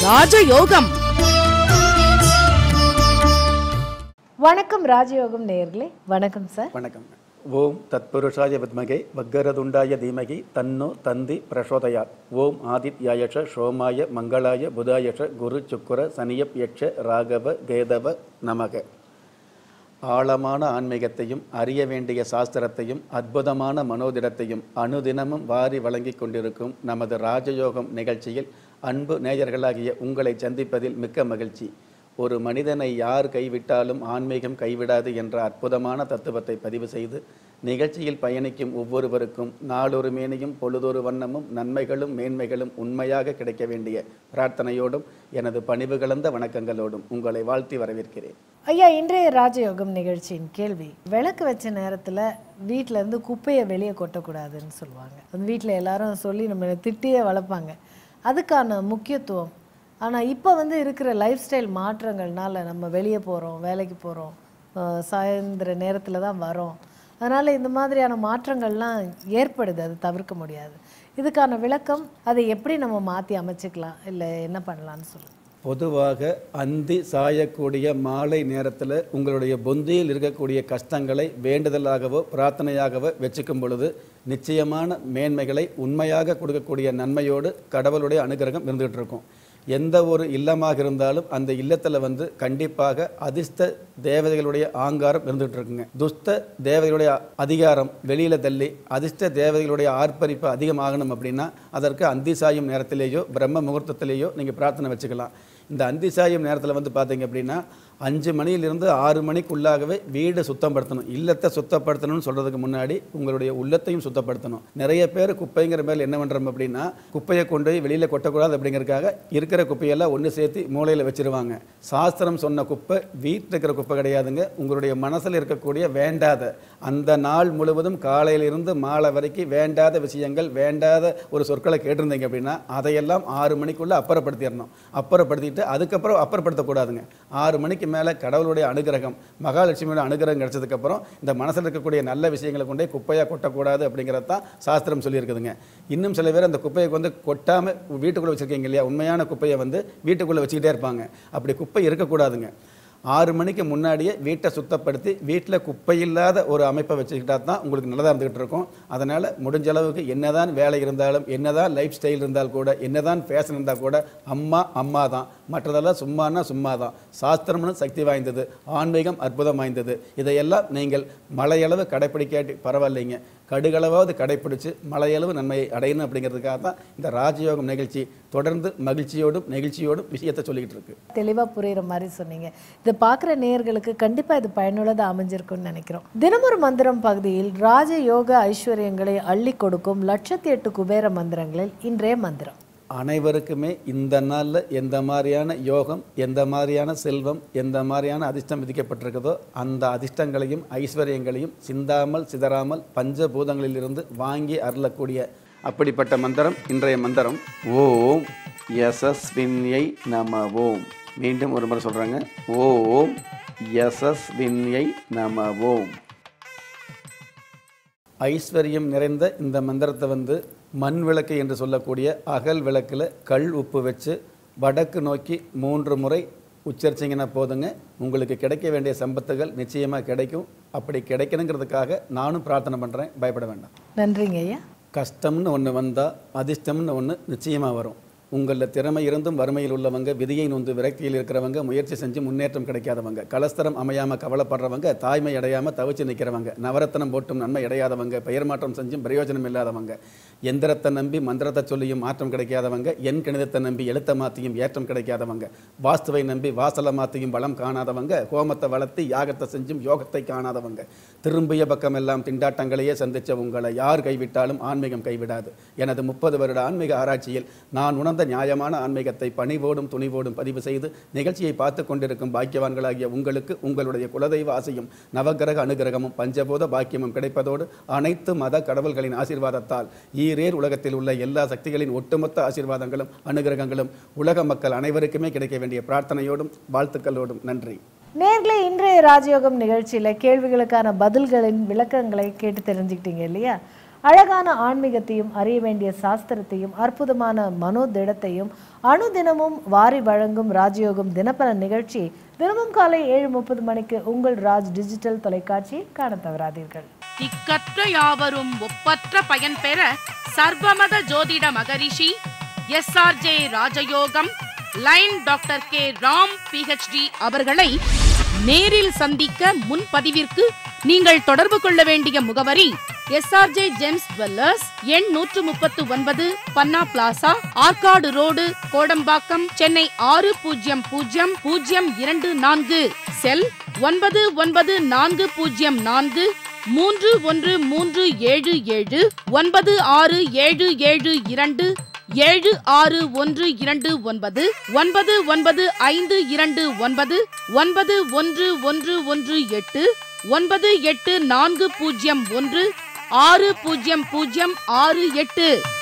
ராஜயோகம் வணக்கம் ராஜயோகம் நேயர்களே வணக்கம் சார் வணக்கம் ஓம் தத்புருஷாய வித்மகே வக்கரதுண்டாய தீமகி தன்னோ தந்தி பிரசோதயாத் ஓம் ஆதித்யாயஷ சோமாய மங்களாய புதாயஷ குரு சுக்குர சனியப் யட்ச ராகவ கேதவ நமக ஆழமான ஆன்மீகத்தையும் அறிய வேண்டிய சாஸ்திரத்தையும் அற்புதமான மனோதிடத்தையும் அனுதினமும் வாரி வழங்கிக் கொண்டிருக்கும் நமது ராஜயோகம் நிகழ்ச்சியில் அன்பு நேயர்களாகிய உங்களை சந்திப்பதில் மிக்க மகிழ்ச்சி ஒரு மனிதனை யார் கைவிட்டாலும் ஆன்மீகம் கைவிடாது என்ற அற்புதமான தத்துவத்தை பதிவு செய்து நிகழ்ச்சியில் பயணிக்கும் ஒவ்வொருவருக்கும் நாளொரு மேனியும் பொழுதொரு வண்ணமும் நன்மைகளும் மேன்மைகளும் உண்மையாக கிடைக்க வேண்டிய பிரார்த்தனையோடும் எனது பணிவு கலந்த வணக்கங்களோடும் உங்களை வாழ்த்தி வரவேற்கிறேன் ஐயா இன்றைய ராஜயோகம் நிகழ்ச்சியின் கேள்வி விளக்கு வச்ச நேரத்தில் வீட்டில இருந்து குப்பையை வெளியே கொட்டக்கூடாதுன்னு சொல்லுவாங்க அந்த வீட்டில் எல்லாரும் சொல்லி நம்ம திட்டியே வளர்ப்பாங்க அதுக்கான முக்கியத்துவம் ஆனால் இப்போ வந்து இருக்கிற லைஃப் ஸ்டைல் மாற்றங்கள்னால நம்ம வெளியே போகிறோம் வேலைக்கு போகிறோம் சாயந்தர நேரத்தில் தான் வரோம் அதனால் இந்த மாதிரியான மாற்றங்கள்லாம் ஏற்படுது அது தவிர்க்க முடியாது இதுக்கான விளக்கம் அதை எப்படி நம்ம மாற்றி அமைச்சுக்கலாம் இல்லை என்ன பண்ணலாம்னு சொல்லுங்கள் பொதுவாக அந்தி சாயக்கூடிய மாலை நேரத்தில் உங்களுடைய பொந்தியில் இருக்கக்கூடிய கஷ்டங்களை வேண்டுதலாகவோ பிரார்த்தனையாகவோ வச்சுக்கும் பொழுது நிச்சயமான மேன்மைகளை உண்மையாக கொடுக்கக்கூடிய நன்மையோடு கடவுளுடைய அனுகிரகம் இருந்துகிட்டு இருக்கும் எந்த ஒரு இல்லமாக இருந்தாலும் அந்த இல்லத்தில் வந்து கண்டிப்பாக அதிர்ஷ்ட தேவதைகளுடைய ஆங்காரம் இருந்துகிட்டு இருக்குங்க துஷ்ட தேவதைகளுடைய அதிகாரம் வெளியில் தள்ளி அதிர்ஷ்ட தேவதைகளுடைய ஆர்ப்பரிப்பு அதிகமாகணும் அப்படின்னா அதற்கு அந்தி சாயும் நேரத்திலேயோ பிரம்ம முகூர்த்தத்திலேயோ நீங்கள் பிரார்த்தனை வச்சுக்கலாம் இந்த அந்தி சாயும் நேரத்தில் வந்து பார்த்தீங்க அப்படின்னா அஞ்சு மணியிலிருந்து ஆறு மணிக்குள்ளாகவே வீடு சுத்தப்படுத்தணும் இல்லத்தை சுத்தப்படுத்தணும்னு சொல்கிறதுக்கு முன்னாடி உங்களுடைய உள்ளத்தையும் சுத்தப்படுத்தணும் நிறைய பேர் குப்பைங்கிற மேல் என்ன பண்ணுறோம் அப்படின்னா குப்பையை கொண்டு போய் வெளியில் கொட்டக்கூடாது அப்படிங்கிறதுக்காக இருக்கிற குப்பையெல்லாம் ஒன்று சேர்த்து மூளையில் வச்சிருவாங்க சாஸ்திரம் சொன்ன குப்பை வீட்டில் இருக்கிற குப்பை கிடையாதுங்க உங்களுடைய மனசில் இருக்கக்கூடிய வேண்டாத அந்த நாள் முழுவதும் காலையிலிருந்து மாலை வரைக்கும் வேண்டாத விஷயங்கள் வேண்டாத ஒரு சொற்களை கேட்டிருந்தீங்க அப்படின்னா அதையெல்லாம் ஆறு மணிக்குள்ளே அப்புறப்படுத்திடணும் அப்புறப்படுத்திட்டு அதுக்கப்புறம் அப்புறப்படுத்தக்கூடாதுங்க ஆறு மணிக்கு மேலே கடவுளுடைய அனுகிரகம் மகாலட்சுமியோட அனுகிரகம் கிடைச்சதுக்கப்புறம் இந்த மனசில் இருக்கக்கூடிய நல்ல விஷயங்களை கொண்டே குப்பையாக கொட்டக்கூடாது அப்படிங்கிறது தான் சாஸ்திரம் சொல்லியிருக்குதுங்க இன்னும் சில பேர் அந்த குப்பையை வந்து கொட்டாமல் வீட்டுக்குள்ளே வச்சுருக்கீங்க இல்லையா உண்மையான குப்பையை வந்து வீட்டுக்குள்ளே வச்சுக்கிட்டே இருப்பாங்க அப்படி குப்பை இருக்கக்கூடாதுங்க ஆறு மணிக்கு முன்னாடியே வீட்டை சுத்தப்படுத்தி வீட்டில் குப்பை இல்லாத ஒரு அமைப்பை வச்சுக்கிட்டா தான் உங்களுக்கு நல்லதாக இருந்துகிட்டு இருக்கும் அதனால் முடிஞ்ச அளவுக்கு என்னதான் வேலை இருந்தாலும் என்னதான் லைஃப் ஸ்டைல் இருந்தால் கூட என்னதான் ஃபேஷன் இருந்தால் கூட அம்மா அம்மா தான் மற்றதெல்லாம் சும்மானா சும்மா தான் சாஸ்திரம்னு சக்தி வாய்ந்தது ஆன்மீகம் அற்புதம் வாய்ந்தது இதையெல்லாம் நீங்கள் மலையளவு கடைப்பிடிக்காட்டி பரவாயில்லைங்க கடுகளவாவது கடைப்பிடிச்சு மலையளவு நன்மையை அடையணும் அப்படிங்கிறதுக்காக தான் இந்த ராஜயோகம் நிகழ்ச்சி தொடர்ந்து மகிழ்ச்சியோடும் நெகிழ்ச்சியோடும் விஷயத்தை சொல்லிக்கிட்டு இருக்கு தெளிவாக புரியுற மாதிரி சொன்னீங்க இதை பார்க்குற நேயர்களுக்கு கண்டிப்பாக இது பயனுள்ளதாக அமைஞ்சிருக்கும்னு நினைக்கிறோம் தினமொரு மந்திரம் பகுதியில் ராஜ யோக ஐஸ்வர்யங்களை அள்ளி கொடுக்கும் லட்சத்தி எட்டு குபேர மந்திரங்களில் இன்றைய மந்திரம் அனைவருக்குமே இந்த நாளில் எந்த மாதிரியான யோகம் எந்த மாதிரியான செல்வம் எந்த மாதிரியான அதிர்ஷ்டம் விதிக்கப்பட்டிருக்குதோ அந்த அதிர்ஷ்டங்களையும் ஐஸ்வர்யங்களையும் சிந்தாமல் சிதறாமல் பஞ்சபூதங்களிலிருந்து வாங்கி அருளக்கூடிய அப்படிப்பட்ட மந்திரம் இன்றைய மந்திரம் ஓம் யசஸ்வின்யை நம ஓம் மீண்டும் ஒரு முறை சொல்கிறாங்க ஓம் யசஸ்வின்யை நம ஓம் ஐஸ்வர்யம் நிறைந்த இந்த மந்திரத்தை வந்து மண் விளக்கு என்று சொல்லக்கூடிய அகல் விளக்கில் கல் உப்பு வச்சு வடக்கு நோக்கி மூன்று முறை உச்சரிச்சிங்கன்னா போதுங்க உங்களுக்கு கிடைக்க வேண்டிய சம்பத்துகள் நிச்சயமாக கிடைக்கும் அப்படி கிடைக்கணுங்கிறதுக்காக நானும் பிரார்த்தனை பண்ணுறேன் பயப்பட வேண்டாம் நன்றிங்க ஐயா கஷ்டம்னு ஒன்று வந்தால் அதிர்ஷ்டம்னு ஒன்று நிச்சயமாக வரும் உங்களில் திறமை இருந்தும் வறுமையில் உள்ளவங்க விதியை நொந்து விரக்தியில் இருக்கிறவங்க முயற்சி செஞ்சு முன்னேற்றம் கிடைக்காதவங்க கலஸ்தரம் அமையாமல் கவலைப்படுறவங்க தாய்மை அடையாமல் தவிச்சு நிற்கிறவங்க நவரத்தனம் போட்டும் நன்மை அடையாதவங்க பெயர் மாற்றம் செஞ்சும் பிரயோஜனம் இல்லாதவங்க எந்திரத்தை நம்பி மந்திரத்தை சொல்லியும் மாற்றம் கிடைக்காதவங்க எண் கணிதத்தை நம்பி எழுத்த மாற்றியும் ஏற்றம் கிடைக்காதவங்க வாஸ்துவை நம்பி வாசலை மாற்றியும் வளம் காணாதவங்க ஹோமத்தை வளர்த்தி யாகத்தை செஞ்சும் யோகத்தை காணாதவங்க திரும்பிய பக்கமெல்லாம் திண்டாட்டங்களையே சந்திச்ச உங்களை யார் கைவிட்டாலும் ஆன்மீகம் கைவிடாது எனது முப்பது வருட ஆன்மீக ஆராய்ச்சியில் நான் உணர்ந்த நியாயமான ஆன்மீகத்தை பணிவோடும் துணிவோடும் பதிவு செய்து நிகழ்ச்சியை பார்த்து கொண்டிருக்கும் பாக்கியவான்களாகிய உங்களுக்கு உங்களுடைய குலதெய்வ ஆசையும் நவகிரக அனுகிரகமும் பஞ்சபூத பாக்கியமும் கிடைப்பதோடு அனைத்து மத கடவுள்களின் ஆசீர்வாதத்தால் ஈரேர் உலகத்தில் உள்ள எல்லா சக்திகளின் ஒட்டுமொத்த ஆசீர்வாதங்களும் அனுகிரகங்களும் உலக மக்கள் அனைவருக்குமே கிடைக்க வேண்டிய பிரார்த்தனையோடும் வாழ்த்துக்களோடும் நன்றி நேர்களே இன்றைய ராஜயோகம் நிகழ்ச்சியில கேள்விகளுக்கான பதில்களின் விளக்கங்களை கேட்டு தெரிஞ்சுக்கிட்டீங்க இல்லையா அழகான ஆன்மீகத்தையும் அறிய வேண்டிய சாஸ்திரத்தையும் அற்புதமான மனோதிடத்தையும் அனுதினமும் வாரி வழங்கும் ராஜயோகம் தினப்பலன் நிகழ்ச்சி தினமும் காலை ஏழு முப்பது மணிக்கு உங்கள் ராஜ் டிஜிட்டல் தொலைக்காட்சியில் காண தவறாதீர்கள் திக்கற்ற யாவரும் ஒப்பற்ற பயன் பெற சர்வமத ஜோதிட மகரிஷி S R J Rajayogam line doctor K Ram PhD அவர்களை நேரில் சந்திக்க முன்பதிவிற்கு நீங்கள் தொடர்பு கொள்ள வேண்டிய முகவரி எஸ்ஆர்ஜே ஜெம்ஸ் ஜுவல்லர்ஸ் எண் நூற்று முப்பத்து ஒன்பது பன்னா பிளாசா ஆற்காடு ரோடு கோடம்பாக்கம் சென்னை ஆறு பூஜ்ஜியம் பூஜ்ஜியம் பூஜ்ஜியம் இரண்டு நான்கு செல் ஒன்பது ஒன்பது நான்கு பூஜ்ஜியம் நான்கு மூன்று ஒன்று மூன்று ஏழு ஏழு ஒன்பது ஆறு ஏழு ஏழு இரண்டு ஏழு ஆறு ஒன்று இரண்டு ஒன்பது ஒன்பது ஒன்பது ஐந்து இரண்டு ஒன்பது ஒன்பது ஒன்று ஒன்று ஒன்று எட்டு ஒன்பது எட்டு நான்கு பூஜ்ஜியம் ஒன்று ஆறு பூஜ்ஜியம் பூஜ்ஜியம் ஆறு எட்டு